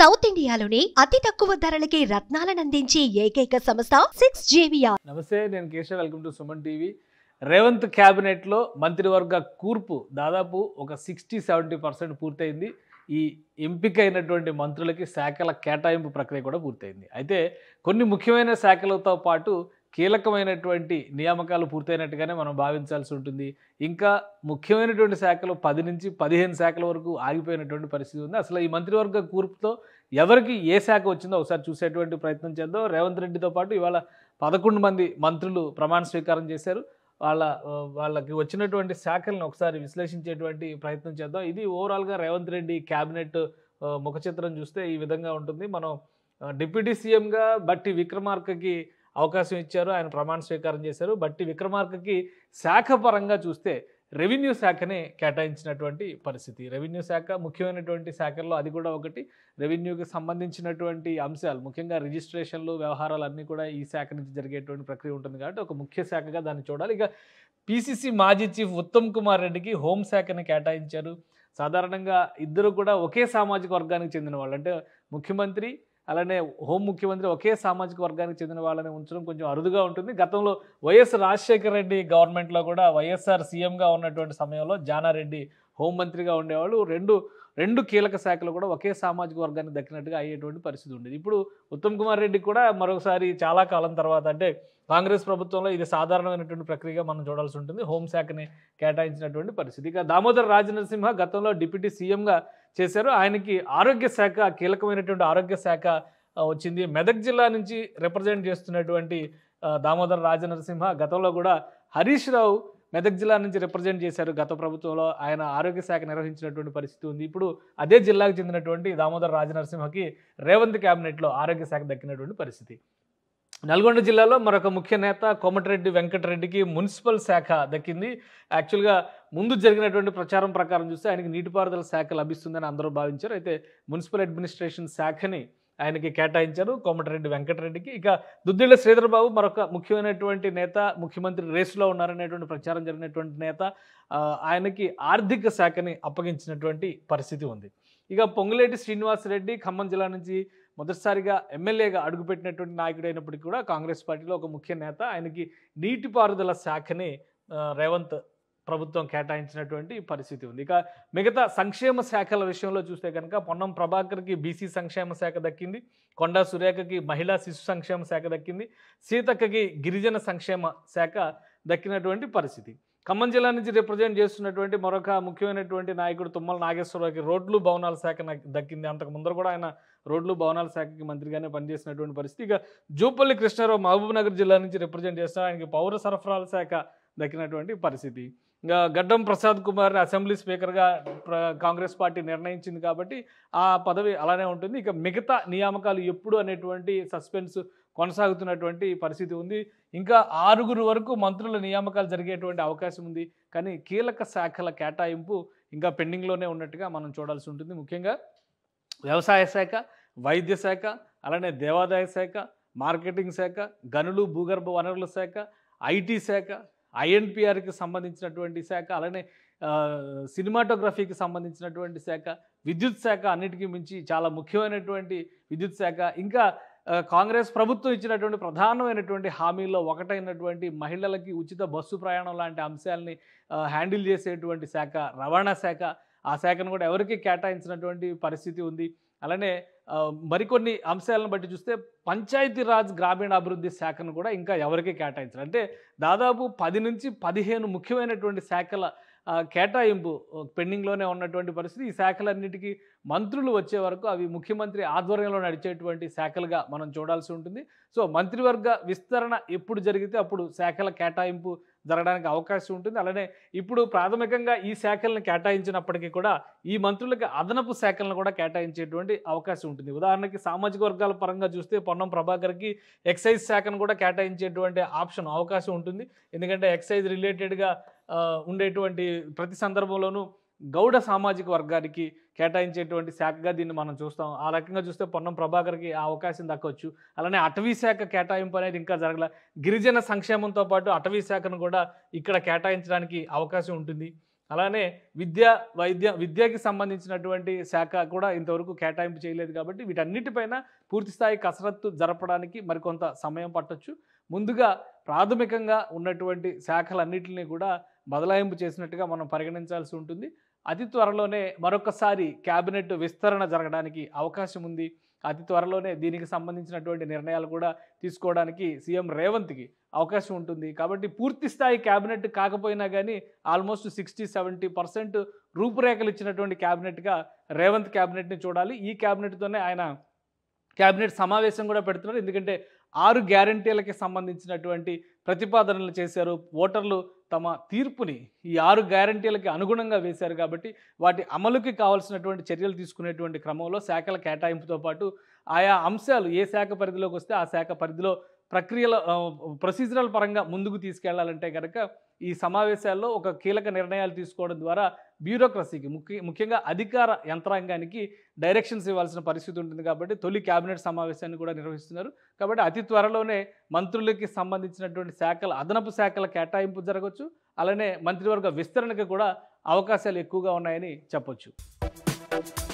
south ఇండియాలోనే అతి తక్కువ ధరలకి రత్నాలనందించే ఏకైక సంస్థ సిక్స్ జేవియా నమస్తే నేను Keshav welcome to Suman TV Revanth క్యాబినెట్లో మంత్రివర్గ కూర్పు దాదాపు ఒక సిక్స్టీ సెవెంటీ పర్సెంట్ పూర్తయింది ఈ ఎంపిక అయినటువంటి మంత్రులకి శాఖల కేటాయింపు ప్రక్రియ కూడా పూర్తయింది అయితే కొన్ని ముఖ్యమైన శాఖలతో పాటు కీలకమైనటువంటి నియామకాలు పూర్తయినట్టుగానే మనం భావించాల్సి ఉంటుంది ఇంకా ముఖ్యమైనటువంటి శాఖలు పది నుంచి పదిహేను శాఖల వరకు ఆగిపోయినటువంటి పరిస్థితి ఉంది అసలు ఈ మంత్రివర్గ కూర్పుతో ఎవరికి ఏ శాఖ వచ్చిందో ఒకసారి చూసేటువంటి ప్రయత్నం చేద్దాం రేవంత్ రెడ్డితో పాటు ఇవాళ పదకొండు మంది మంత్రులు ప్రమాణ స్వీకారం చేశారు వాళ్ళ ఆ, వాళ్ళకి వచ్చినటువంటి శాఖలను ఒకసారి విశ్లేషించేటువంటి ప్రయత్నం చేద్దాం ఇది ఓవరాల్గా రేవంత్ రెడ్డి క్యాబినెట్ ఆ, ముఖ చిత్రం చూస్తే ఈ విధంగా ఉంటుంది మనం ఆ, డిప్యూటీ సీఎంగా బట్టి విక్రమార్కకి అవకాశం ఇచ్చారు ఆయన ప్రమాణ స్వీకారం చేశారు బట్టి విక్రమార్కకి శాఖ పరంగా చూస్తే రెవెన్యూ శాఖనే కేటాయించినటువంటి పరిస్థితి రెవెన్యూ శాఖ ముఖ్యమైనటువంటి శాఖల్లో అది కూడా ఒకటి రెవెన్యూకి సంబంధించినటువంటి అంశాలు ముఖ్యంగా రిజిస్ట్రేషన్లు వ్యవహారాలు అన్నీ కూడా ఈ శాఖ నుంచి జరిగేటువంటి ప్రక్రియ ఉంటుంది కాబట్టి ఒక ముఖ్య శాఖగా దాన్ని చూడాలి ఇక పిసిసి మాజీ చీఫ్ ఉత్తమ్ కుమార్ రెడ్డికి హోంశాఖని కేటాయించారు సాధారణంగా ఇద్దరు కూడా ఒకే సామాజిక వర్గానికి చెందిన వాళ్ళు అంటే ముఖ్యమంత్రి అలానే హోం ముఖ్యమంత్రి ఒకే సామాజిక వర్గానికి చెందిన వాళ్ళని ఉంచడం కొంచెం అరుదుగా ఉంటుంది గతంలో వైఎస్ రాజశేఖర రెడ్డి గవర్నమెంట్లో కూడా వైఎస్ఆర్ సీఎంగా ఉన్నటువంటి సమయంలో జానారెడ్డి హోంమంత్రిగా ఉండేవాళ్ళు రెండు రెండు కీలక శాఖలు కూడా ఒకే సామాజిక వర్గానికి దక్కినట్టుగా అయ్యేటువంటి పరిస్థితి ఉండేది ఇప్పుడు ఉత్తమ్ కుమార్ రెడ్డి కూడా మరొకసారి చాలా కాలం తర్వాత అంటే కాంగ్రెస్ ప్రభుత్వంలో ఇది సాధారణమైనటువంటి ప్రక్రియగా మనం చూడాల్సి ఉంటుంది హోంశాఖని కేటాయించినటువంటి పరిస్థితి ఇక దామోదర్ రాజనరసింహ గతంలో డిప్యూటీ సీఎంగా చేశారు ఆయనకి ఆరోగ్య శాఖ కీలకమైనటువంటి ఆరోగ్య శాఖ ఆ, వచ్చింది మెదక్ జిల్లా నుంచి రిప్రజెంట్ చేస్తున్నటువంటి ఆ, దామోదర్ రాజనరసింహ గతంలో కూడా హరీష్ రావు మెదక్ జిల్లా నుంచి రిప్రజెంట్ చేశారు గత ప్రభుత్వంలో ఆయన ఆరోగ్య శాఖ నిర్వహించినటువంటి పరిస్థితి ఉంది ఇప్పుడు అదే జిల్లాకు చెందినటువంటి దామోదర్ రాజనరసింహకి రేవంత్ క్యాబినెట్లో ఆరోగ్య శాఖ దక్కినటువంటి పరిస్థితి నల్గొండ జిల్లాలో మరొక ముఖ్య నేత కోమటిరెడ్డి వెంకటరెడ్డికి మున్సిపల్ శాఖ దక్కింది యాక్చువల్గా ముందు జరిగినటువంటి ప్రచారం ప్రకారం చూస్తే ఆయనకి నీటిపారుదల శాఖ లభిస్తుందని అందరూ భావించారు అయితే మున్సిపల్ అడ్మినిస్ట్రేషన్ శాఖని ఆయనకి కేటాయించారు కోమటిరెడ్డి వెంకటరెడ్డికి ఇక దుద్దిళ్ల శ్రీధర్ బాబు మరొక ముఖ్యమైనటువంటి నేత ముఖ్యమంత్రి రేసులో ఉన్నారనేటువంటి ప్రచారం జరిగినటువంటి నేత ఆ, ఆయనకి ఆర్థిక శాఖని అప్పగించినటువంటి పరిస్థితి ఉంది ఇక పొంగులేటి శ్రీనివాసరెడ్డి ఖమ్మం జిల్లా నుంచి మొదటిసారిగా ఎమ్మెల్యేగా అడుగుపెట్టినటువంటి నాయకుడు అయినప్పటికీ కూడా కాంగ్రెస్ పార్టీలో ఒక ముఖ్య నేత ఆయనకి నీటిపారుదల శాఖని ఆ, రేవంత్ ప్రభుత్వం కేటాయించినటువంటి పరిస్థితి ఉంది ఇక మిగతా సంక్షేమ శాఖల విషయంలో చూస్తే కనుక పొన్నం ప్రభాకర్కి బీసీ సంక్షేమ శాఖ దక్కింది కొండా సురేఖకి మహిళా శిశు సంక్షేమ శాఖ దక్కింది సీతక్కకి గిరిజన సంక్షేమ శాఖ దక్కినటువంటి పరిస్థితి ఖమ్మం జిల్లా నుంచి రిప్రజెంట్ చేస్తున్నటువంటి మరొక ముఖ్యమైనటువంటి నాయకుడు తుమ్మల నాగేశ్వరరావుకి రోడ్లు భవనాల శాఖ నాకు దక్కింది అంతకు ముందర కూడా ఆయన రోడ్లు భవనాల శాఖకి మంత్రిగానే పనిచేసినటువంటి పరిస్థితి ఇక జూపల్లి కృష్ణారావు మహబూబ్ నగర్ జిల్లా నుంచి రిప్రజెంట్ చేస్తారు ఆయనకి పౌర సరఫరాల శాఖ దక్కినటువంటి పరిస్థితి ఇంకా గడ్డం ప్రసాద్ కుమార్ అసెంబ్లీ స్పీకర్గా ప్ర- కాంగ్రెస్ పార్టీ నిర్ణయించింది కాబట్టి ఆ పదవి అలానే ఉంటుంది ఇక మిగతా నియామకాలు ఎప్పుడు అనేటువంటి సస్పెన్స్ కొనసాగుతున్నటువంటి పరిస్థితి ఉంది ఇంకా ఆరుగురు వరకు మంత్రుల నియామకాలు జరిగేటువంటి అవకాశం ఉంది కానీ కీలక శాఖల కేటాయింపు ఇంకా పెండింగ్లోనే ఉన్నట్టుగా మనం చూడాల్సి ఉంటుంది ముఖ్యంగా వ్యవసాయ శాఖ వైద్య శాఖ అలానే దేవాదాయ శాఖ మార్కెటింగ్ శాఖ గనులు భూగర్భ వనరుల శాఖ ఐటీ శాఖ ఐఎన్పిఆర్కి సంబంధించినటువంటి శాఖ అలానే ఆ, సినిమాటోగ్రఫీకి సంబంధించినటువంటి శాఖ విద్యుత్ శాఖ అన్నిటికీ మించి చాలా ముఖ్యమైనటువంటి విద్యుత్ శాఖ ఇంకా ఆ, కాంగ్రెస్ ప్రభుత్వం ఇచ్చినటువంటి ప్రధానమైనటువంటి హామీల్లో ఒకటైనటువంటి మహిళలకి ఉచిత బస్సు ప్రయాణం లాంటి అంశాలని ఆ, హ్యాండిల్ చేసేటువంటి శాఖ రవాణా శాఖ ఆ శాఖను కూడా ఎవరికి కేటాయించినటువంటి పరిస్థితి ఉంది అలానే ఆ, మరికొన్ని అంశాలను బట్టి చూస్తే పంచాయతీరాజ్ గ్రామీణాభివృద్ధి శాఖను కూడా ఇంకా ఎవరికి కేటాయించారు అంటే దాదాపు పది నుంచి పదిహేను ముఖ్యమైనటువంటి శాఖల ఆ, కేటాయింపు ఆ, పెండింగ్లోనే ఉన్నటువంటి పరిస్థితి ఈ శాఖలన్నిటికీ మంత్రులు వచ్చే వరకు అవి ముఖ్యమంత్రి ఆధ్వర్యంలో నడిచేటువంటి శాఖలుగా మనం చూడాల్సి ఉంటుంది సో మంత్రివర్గ విస్తరణ ఎప్పుడు జరిగితే అప్పుడు శాఖల కేటాయింపు జరగడానికి అవకాశం ఉంటుంది అలానే ఇప్పుడు ప్రాథమికంగా ఈ శాఖలను కేటాయించినప్పటికీ కూడా ఈ మంత్రులకి అదనపు శాఖలను కూడా కేటాయించేటువంటి అవకాశం ఉంటుంది ఉదాహరణకి సామాజిక వర్గాల పరంగా చూస్తే పొన్నం ప్రభాకర్కి ఎక్సైజ్ శాఖను కూడా కేటాయించేటువంటి ఆప్షన్ అవకాశం ఉంటుంది ఎందుకంటే ఎక్సైజ్ రిలేటెడ్గా ఆ, ఉండేటువంటి ప్రతి సందర్భంలోనూ గౌడ సామాజిక వర్గానికి కేటాయించేటువంటి శాఖగా దీన్ని మనం చూస్తాం ఆ రకంగా చూస్తే పొన్నం ప్రభాకర్కి ఆ అవకాశం దక్కొచ్చు అలానే అటవీ శాఖ కేటాయింపు అనేది ఇంకా జరగల గిరిజన సంక్షేమంతో పాటు అటవీ శాఖను కూడా ఇక్కడ కేటాయించడానికి అవకాశం ఉంటుంది అలానే విద్య వైద్య విద్యకి సంబంధించినటువంటి శాఖ కూడా ఇంతవరకు కేటాయింపు చేయలేదు కాబట్టి వీటన్నిటిపైన పూర్తిస్థాయి కసరత్తు జరపడానికి మరికొంత సమయం పట్టొచ్చు ముందుగా ప్రాథమికంగా ఉన్నటువంటి శాఖలన్నింటినీ కూడా బదలాయింపు చేసినట్టుగా మనం పరిగణించాల్సి ఉంటుంది అతి త్వరలోనే మరొకసారి క్యాబినెట్ విస్తరణ జరగడానికి అవకాశం ఉంది అతి త్వరలోనే దీనికి సంబంధించినటువంటి నిర్ణయాలు కూడా తీసుకోవడానికి సీఎం రేవంత్కి అవకాశం ఉంటుంది కాబట్టి పూర్తి స్థాయి క్యాబినెట్ కాకపోయినా కానీ ఆల్మోస్ట్ సిక్స్టీ సెవెంటీ పర్సెంట్ రూపురేఖలు ఇచ్చినటువంటి క్యాబినెట్గా రేవంత్ క్యాబినెట్ని చూడాలి ఈ క్యాబినెట్తోనే ఆయన క్యాబినెట్ సమావేశం కూడా పెడుతున్నారు ఎందుకంటే ఆరు గ్యారంటీలకి సంబంధించినటువంటి ప్రతిపాదనలు చేశారు ఓటర్లు తమ తీర్పుని ఈ ఆరు గ్యారంటీలకి అనుగుణంగా వేశారు కాబట్టి వాటి అమలుకి కావాల్సినటువంటి చర్యలు తీసుకునేటువంటి క్రమంలో శాఖల కేటాయింపుతో పాటు ఆయా అంశాలు ఏ శాఖ పరిధిలోకి వస్తే ఆ శాఖ పరిధిలో ప్రక్రియల ప్రొసీజరల్ పరంగా ముందుకు తీసుకెళ్లాలంటే కనుక ఈ సమావేశాల్లో ఒక కీలక నిర్ణయాలు తీసుకోవడం ద్వారా బ్యూరోక్రసీకి ముఖ్య ముఖ్యంగా అధికార యంత్రాంగానికి డైరెక్షన్స్ ఇవ్వాల్సిన పరిస్థితి ఉంటుంది కాబట్టి తొలి కేబినెట్ సమావేశాన్ని కూడా నిర్వహిస్తున్నారు కాబట్టి అతి త్వరలోనే మంత్రులకి సంబంధించినటువంటి శాఖల అదనపు శాఖల కేటాయింపు జరగవచ్చు అలానే మంత్రివర్గ విస్తరణకు కూడా అవకాశాలు ఎక్కువగా ఉన్నాయని చెప్పొచ్చు